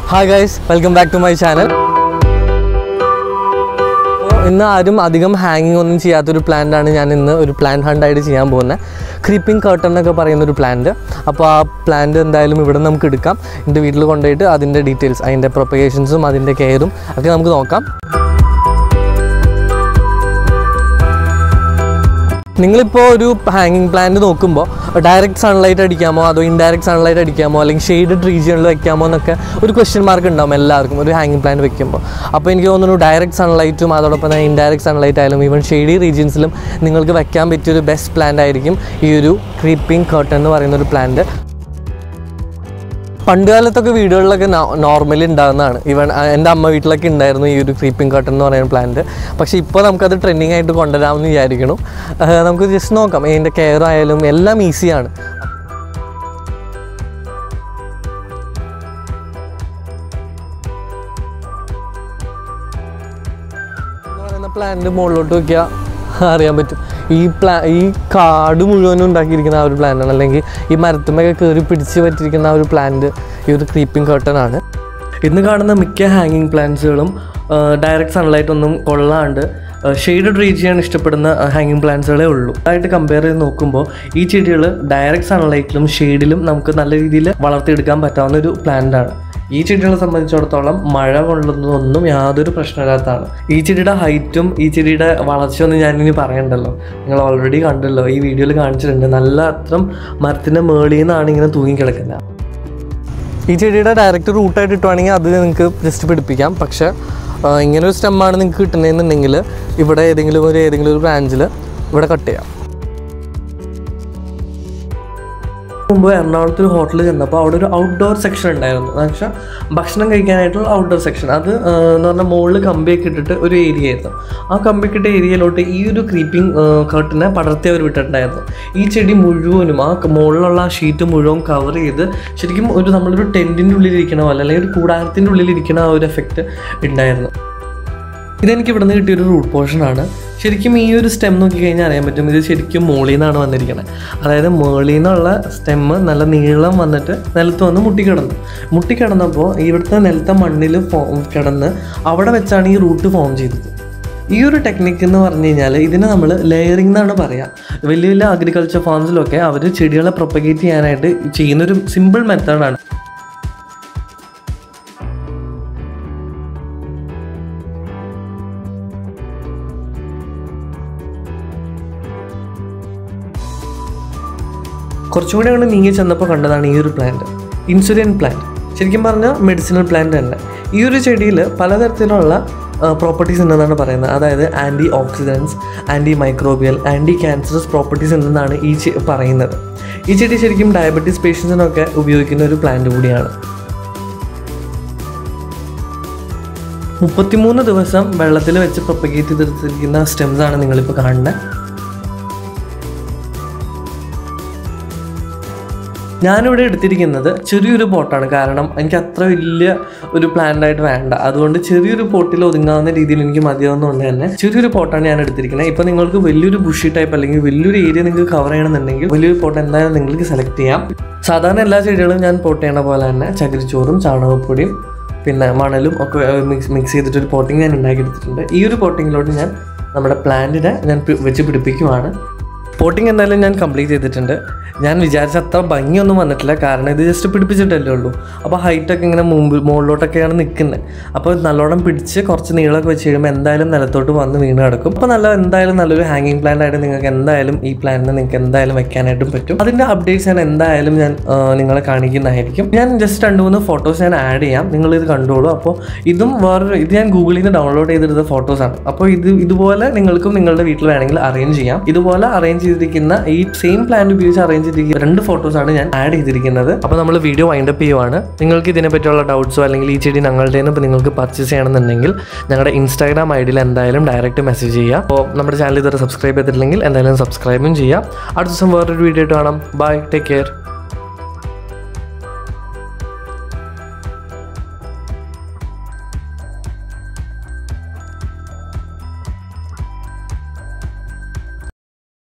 hi guys welcome back to my channel ഇന്ന് ആരും അധികം ഹാങ്ങിങ് ഒന്നും ചെയ്യാത്തൊരു plant ആണ് ഞാൻ ഇന്ന് ഒരു പ്ലാന്റ് ഹണ്ടായിട്ട് ചെയ്യാൻ പോകുന്നത് ക്രീപ്പിംഗ് കർട്ടൺ എന്നൊക്കെ പറയുന്ന ഒരു പ്ലാന്റ് അപ്പോൾ ആ പ്ലാന്റ് എന്തായാലും ഇവിടെ നമുക്ക് എടുക്കാം എൻ്റെ വീട്ടിൽ കൊണ്ടുപോയിട്ട് അതിൻ്റെ ഡീറ്റെയിൽസ് അതിൻ്റെ പ്രൊപ്പഗേഷൻസും അതിൻ്റെ കെയറും ഒക്കെ നമുക്ക് നോക്കാം നിങ്ങളിപ്പോൾ ഒരു ഹാങ്ങിങ് പ്ലാന്റ് നോക്കുമ്പോൾ ഡയറക്റ്റ് സൺലൈറ്റ് അടിക്കാമോ അതോ ഇൻഡയറക്റ്റ് സൺലൈറ്റ് അടിക്കാമോ അല്ലെങ്കിൽ ഷെയ്ഡഡ് റീജിയണിൽ വെക്കാമോ എന്നൊക്കെ ഒരു ക്വസ്റ്റ്യൻ മാർക്ക് ഉണ്ടാവും എല്ലാവർക്കും ഒരു ഹാങ്ങിങ് പ്ലാന്റ് വെക്കുമ്പോൾ അപ്പോൾ എനിക്ക് തോന്നുന്നു ഡയറക്റ്റ് സൺലൈറ്റും അതോടൊപ്പം തന്നെ ഇൻഡയറക്റ്റ് സൺലൈറ്റ് ആയാലും ഈവൻ ഷെയ്ഡി റീജിയൻസിലും നിങ്ങൾക്ക് വെക്കാൻ പറ്റിയൊരു ബെസ്റ്റ് പ്ലാന്റ് ആയിരിക്കും ഈ ഒരു ക്രീപ്പിംഗ് കർട്ടൻ എന്ന് പറയുന്ന ഒരു പ്ലാന്റ് പണ്ട് കാലത്തൊക്കെ വീടുകളിലൊക്കെ നോർമലി ഉണ്ടാകുന്നതാണ് ഈവൻ എൻ്റെ അമ്മ വീട്ടിലൊക്കെ ഉണ്ടായിരുന്നു ഈ ഒരു ക്രീപ്പിംഗ് കർട്ടൻ എന്ന് പറയുന്ന പ്ലാന്റ് പക്ഷേ ഇപ്പോൾ നമുക്കത് ട്രെൻഡിങ് ആയിട്ട് കൊണ്ടുവരാമെന്ന് വിചാരിക്കണം ആഹ് നമുക്ക് ജസ്റ്റ് നോക്കാം ഇതിൻ്റെ കെയർ ആയാലും എല്ലാം ഈസിയാണ് എന്ന് പറയുന്ന പ്ലാന്റ് മുകളിലോട്ട് നോക്കിയാൽ അറിയാൻ പറ്റും ഈ പ്ലാ ഈ കാട് മുഴുവനും ഉണ്ടാക്കിയിരിക്കുന്ന ആ ഒരു പ്ലാന്റാണ് അല്ലെങ്കിൽ ഈ മരത്തുമൊക്കെ കയറി പിടിച്ച് പറ്റിയിരിക്കുന്ന ആ ഒരു പ്ലാന്റ് ഈ ഒരു ക്രീപ്പിംഗ് കർട്ടൻ ആണ് ഇന്ന് കാണുന്ന മിക്ക ഹാങ്ങിങ് പ്ലാന്റ്സുകളും ഡയറക്റ്റ് സൺലൈറ്റ് ഒന്നും കൊള്ളാണ്ട് ഷെയ്ഡഡ് റീജിയൻ ഇഷ്ടപ്പെടുന്ന ഹാങ്ങിങ് പ്ലാന്റ്സുകളേ ഉള്ളൂ അതായിട്ട് കമ്പയർ ചെയ്ത് നോക്കുമ്പോൾ ഈ ചെടികൾ ഡയറക്റ്റ് സൺലൈറ്റിലും ഷെയ്ഡിലും നമുക്ക് നല്ല രീതിയിൽ വളർത്തിയെടുക്കാൻ പറ്റാവുന്ന ഒരു പ്ലാന്റാണ് ഈ ചെടികളെ സംബന്ധിച്ചിടത്തോളം മഴ കൊള്ളുന്നതൊന്നും യാതൊരു പ്രശ്നമില്ലാത്തതാണ് ഈ ചെടിയുടെ ഹൈറ്റും ഈ ചെടിയുടെ വളർച്ചയൊന്നും ഞാനിനി പറയണ്ടല്ലോ നിങ്ങൾ ഓൾറെഡി കണ്ടല്ലോ ഈ വീഡിയോയിൽ കാണിച്ചിട്ടുണ്ട് നല്ല അത്രം മരത്തിൻ്റെ മേളിൽ നിന്നാണ് ഇങ്ങനെ തൂങ്ങിക്കിടക്കുന്നത് ഈ ചെടിയുടെ ഡയറക്റ്റ് റൂട്ടായിട്ട് ഇട്ടുവാണെങ്കിൽ അത് നിങ്ങൾക്ക് ജസ്റ്റ് പിടിപ്പിക്കാം പക്ഷേ ആ, ഇങ്ങനെ ഒരു സ്റ്റെമ്മാണ് നിങ്ങൾക്ക് കിട്ടുന്നതെന്നുണ്ടെങ്കിൽ ഇവിടെ ഏതെങ്കിലും ഒരു ഏതെങ്കിലും ഒരു ബ്രാഞ്ചിൽ ഇവിടെ കട്ട് ചെയ്യാം മുമ്പ് എറണാകുളത്ത് ഒരു ഹോട്ടലിൽ ചെന്നപ്പോൾ അവിടെ ഒരു ഔട്ട്ഡോർ സെക്ഷൻ ഉണ്ടായിരുന്നു എന്ന് വെച്ചാൽ ഭക്ഷണം കഴിക്കാനായിട്ടുള്ള ഔട്ട്ഡോർ സെക്ഷൻ അത് ആ, എന്ന് പറഞ്ഞാൽ മുകളിൽ കമ്പിയൊക്കെ ഇട്ടിട്ട് ഒരു ഏരിയ ആയിരുന്നു ആ കമ്പിയൊക്കെ ഇട്ട ഏരിയയിലോട്ട് ഈ ഒരു ക്രീപ്പിംഗ് കർട്ടിനെ പടർത്തി അവർ വിട്ടിട്ടുണ്ടായിരുന്നു ഈ ചെടി മുഴുവനും ആ ക- മുകളിലുള്ള ആ ഷീറ്റ് മുഴുവൻ കവർ ചെയ്ത് ശരിക്കും ഒരു നമ്മളൊരു ടെൻറ്റിൻ്റെ ഉള്ളിൽ ഇരിക്കണ പോലെ അല്ലെങ്കിൽ ഒരു കൂടാരത്തിൻ്റെ ഉള്ളിൽ ഇരിക്കണ ആ ഒരു എഫക്റ്റ് ഉണ്ടായിരുന്നു ഇതെനിക്ക് ഇവിടുന്ന് കിട്ടിയൊരു റൂട്ട് പോർഷനാണ് ശരിക്കും ഈ ഒരു സ്റ്റെം നോക്കിക്കഴിഞ്ഞാൽ അറിയാൻ പറ്റും ഇത് ശരിക്കും മോളിൽ നിന്നാണ് വന്നിരിക്കുന്നത് അതായത് മോളിൽ നിന്നുള്ള സ്റ്റെമ്മ് നല്ല നീളം വന്നിട്ട് നിലത്ത് വന്ന് മുട്ടിക്കിടന്നു മുട്ടിക്കിടന്നപ്പോൾ ഇവിടുത്തെ നിലത്തെ മണ്ണിൽ ഫോ കിടന്ന് അവിടെ വെച്ചാണ് ഈ റൂട്ട് ഫോം ചെയ്തത് ഈ ഒരു ടെക്നിക്ക് എന്ന് പറഞ്ഞു കഴിഞ്ഞാൽ ഇതിനെ നമ്മൾ ലെയറിംഗ് എന്നാണ് പറയുക വലിയ വലിയ അഗ്രികൾച്ചർ ഫാംസിലൊക്കെ അവർ ചെടികളെ പ്രൊപ്പഗേറ്റ് ചെയ്യാനായിട്ട് ചെയ്യുന്നൊരു സിമ്പിൾ മെത്തേഡാണ് കുറച്ചും കൂടി അങ്ങോട്ട് നീങ്ങി ചെന്നപ്പോൾ കണ്ടതാണ് ഈ ഒരു പ്ലാന്റ് ഇൻസുലിൻ പ്ലാന്റ് ശരിക്കും പറഞ്ഞാൽ മെഡിസിനൽ പ്ലാന്റ് തന്നെ ഈ ഒരു ചെടിയിൽ പലതരത്തിലുള്ള പ്രോപ്പർട്ടീസ് ഉണ്ടെന്നാണ് പറയുന്നത് അതായത് anti oxidants anti microbial anti cancerous properties ഉണ്ടെന്നാണ് ഈ ചെ- പറയുന്നത് ഈ ചെടി ശരിക്കും ഡയബറ്റീസ് പേഷ്യൻസിനൊക്കെ ഉപയോഗിക്കുന്ന ഒരു പ്ലാന്റ് കൂടിയാണ് മുപ്പത്തിമൂന്ന് ദിവസം വെള്ളത്തിൽ വെച്ച് പ്രൊപ്പഗേറ്റ് ചെയ്തെടുത്തിരിക്കുന്ന സ്റ്റെംസ് ആണ് നിങ്ങളിപ്പോൾ കാണുന്നത് ഞാനിവിടെ എടുത്തിരിക്കുന്നത് ചെറിയൊരു പോട്ടാണ് കാരണം എനിക്ക് അത്ര വലിയ ഒരു പ്ലാന്റ് ആയിട്ട് വേണ്ട അതുകൊണ്ട് ചെറിയൊരു പോട്ടിൽ ഒതുങ്ങാവുന്ന രീതിയിൽ എനിക്ക് മതിയാവുന്നതുകൊണ്ട് തന്നെ ചെറിയൊരു പോട്ടാണ് ഞാൻ എടുത്തിരിക്കുന്നത് ഇപ്പോൾ നിങ്ങൾക്ക് വലിയൊരു ബുഷി ടൈപ്പ് അല്ലെങ്കിൽ വലിയൊരു ഏരിയ നിങ്ങൾക്ക് കവർ ചെയ്യണമെന്നുണ്ടെങ്കിൽ വലിയൊരു പോട്ട് എന്തായാലും നിങ്ങൾക്ക് സെലക്ട് ചെയ്യാം സാധാരണ എല്ലാ ചെടികളും ഞാൻ പോട്ട് ചെയ്യണ പോലെ തന്നെ ചകിരിച്ചോറും ചാണകപ്പൊടിയും പിന്നെ മണലും ഒക്കെ മിക്സ് മിക്സ് ചെയ്തിട്ട് ഒരു പോട്ടിങ് ഞാൻ ഉണ്ടാക്കിയെടുത്തിട്ടുണ്ട് ഈ ഒരു പോട്ടിങ്ങിലോട്ട് ഞാൻ നമ്മുടെ പ്ലാന്റിനെ ഞാൻ പി- വെച്ച് പിടിപ്പിക്കുവാണ് പോട്ടിങ് എന്തായാലും ഞാൻ കംപ്ലീറ്റ് ചെയ്തിട്ടുണ്ട് ഞാൻ വിചാരിച്ച അത്ര ഭംഗിയൊന്നും വന്നിട്ടില്ല കാരണം ഇത് ജസ്റ്റ് പിടിപ്പിച്ചിട്ടല്ലേ ഉള്ളൂ അപ്പോൾ ഹൈറ്റൊക്കെ ഇങ്ങനെ മുമ്പ് മുകളിലോട്ടൊക്കെയാണ് നിൽക്കുന്നത് അപ്പോൾ നല്ലോണം പിടിച്ച് കുറച്ച് നീളമൊക്കെ വെച്ച് കഴിയുമ്പോൾ എന്തായാലും നിലത്തോട്ട് വന്ന് വീണ് കിടക്കും അപ്പോൾ നല്ല എന്തായാലും നല്ലൊരു ഹാങ്ങിങ് പ്ലാന്റ് ആയിട്ട് നിങ്ങൾക്ക് എന്തായാലും ഈ പ്ലാന്റിനെ നിങ്ങൾക്ക് എന്തായാലും വെക്കാനായിട്ടും പറ്റും അതിൻ്റെ അപ്ഡേറ്റ്സ് ഞാൻ എന്തായാലും ഞാൻ ആ, നിങ്ങളെ കാണിക്കുന്നതായിരിക്കും ഞാൻ ജസ്റ്റ് രണ്ട് മൂന്ന് ഫോട്ടോസ് ഞാൻ ആഡ് ചെയ്യാം നിങ്ങളിത് കണ്ടോളൂ അപ്പോൾ ഇതും വേറൊരു ഇത് ഞാൻ ഗൂഗിളിൽ നിന്ന് ഡൗൺലോഡ് ചെയ്തെടുത്ത ഫോട്ടോസാണ് അപ്പോൾ ഇത് ഇതുപോലെ നിങ്ങൾക്കും നിങ്ങളുടെ വീട്ടിൽ വേണമെങ്കിൽ അറേഞ്ച് ചെയ്യാം ഇതുപോലെ അറേഞ്ച് ചെയ്തിരിക്കുന്ന ഈ സെയിം പ്ലാൻ ഉപയോഗിച്ച് അറേഞ്ച് ചെയ്തിരിക്കുന്ന രണ്ട് ഫോട്ടോസാണ് ഞാൻ ആഡ് ചെയ്തിരിക്കുന്നത് അപ്പോൾ നമ്മൾ വീഡിയോ വൈൻഡപ്പ് ചെയ്യുവാണ് നിങ്ങൾക്ക് ഇതിനെ പറ്റിയുള്ള ഡൗട്ട്സോ അല്ലെങ്കിൽ ഈ ചെടി ഞങ്ങളുടെ ഇപ്പോൾ നിങ്ങൾക്ക് പർച്ചേസ് ചെയ്യണമെന്നുണ്ടെങ്കിൽ ഞങ്ങളുടെ ഇൻസ്റ്റാഗ്രാം ഐ ഡിയിൽ എന്തായാലും ഡയറക്റ്റ് മെസ്സേജ് ചെയ്യുക അപ്പോൾ നമ്മുടെ ചാനൽ ഇതുവരെ സബ്സ്ക്രൈബ് ചെയ്തിട്ടില്ലെങ്കിൽ എന്തായാലും സബ്സ്ക്രൈബും ചെയ്യുക അടുത്ത ദിവസം വേറൊരു വീഡിയോ ആയിട്ട് കാണാം ബൈ ടേക്ക് കെയർ